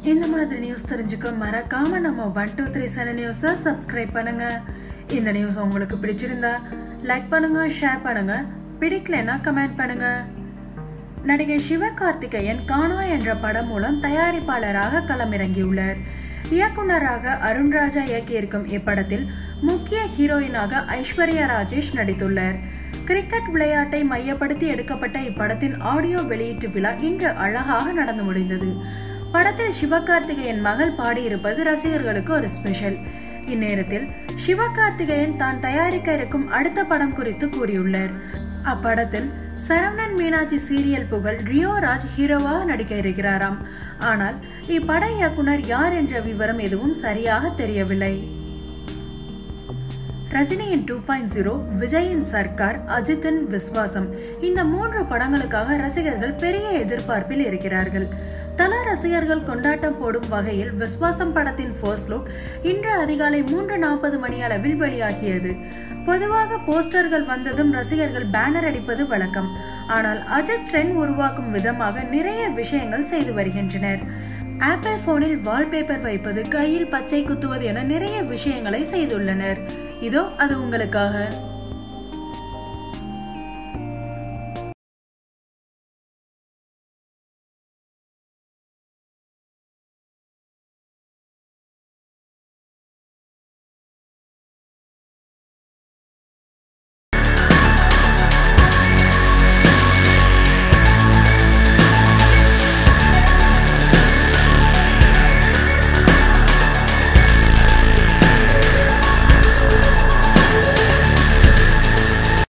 இந்த மாதிரி நியூஸ் தெரிஞ்சுக்க மறக்காம நம்ம ஒன் டூ த்ரீ செவன் நியூஸை சப்ஸ்கிரைப் பண்ணுங்க இந்த நியூஸ் உங்களுக்கு பிடிச்சிருந்தா லைக் பண்ணுங்க ஷேர் பண்ணுங்க பிடிக்கலைன்னா கமெண்ட் பண்ணுங்க நடிகை சிவகார்த்திகேயன் கானா என்ற படம் மூலம் தயாரிப்பாளராக களமிறங்கியுள்ளார் இயக்குனராக அருண்ராஜா இயக்கியிருக்கும் இப்படத்தில் முக்கிய ஹீரோயினாக ஐஸ்வர்யா ராஜேஷ் நடித்துள்ளார் கிரிக்கெட் விளையாட்டை மையப்படுத்தி எடுக்கப்பட்ட இப்படத்தின் ஆடியோ வெளியீட்டு விழா இன்று அழகாக நடந்து முடிந்தது படத்தில் சிவகார்த்திகேயன் மகள் பாடியிருப்பது ரசிகர்களுக்கு ஒரு ஸ்பெஷல் இந்நேரத்தில் சிவகார்த்திகேயன் தான் தயாரிக்க இருக்கும் அடுத்த படம் குறித்து கூறியுள்ளார் அப்படத்தில் சரவணன் மீனாட்சி சீரியல் புகழ் ரியோ ராஜ் ஹீரோவாக நடிக்க இருக்கிறாராம் ஆனால் இப்பட இயக்குனர் யார் என்ற விவரம் எதுவும் சரியாக தெரியவில்லை ரஜினியின் டூ பாயிண்ட் ஜீரோ விஜயின் சர்க்கார் அஜித்தின் விஸ்வாசம் இந்த மூன்று படங்களுக்காக ரசிகர்கள் பெரிய எதிர்பார்ப்பில் இருக்கிறார்கள் தல ரசிகர்கள் கொண்டாட்டம் போடும் வகையில் விஸ்வாசம் படத்தின் ஃபர்ஸ்ட் லுக் இன்று அதிகாலை மூன்று நாற்பது மணி அளவில் வெளியாகியது பொதுவாக போஸ்டர்கள் வந்ததும் ரசிகர்கள் பேனர் அடிப்பது வழக்கம் ஆனால் அஜித் ட்ரெண்ட் உருவாக்கும் விதமாக நிறைய விஷயங்கள் செய்து வருகின்றனர் ஆப்பிள் போனில் வால்பேப்பர் வைப்பது கையில் பச்சை குத்துவது என நிறைய விஷயங்களை செய்துள்ளனர் இதோ அது உங்களுக்காக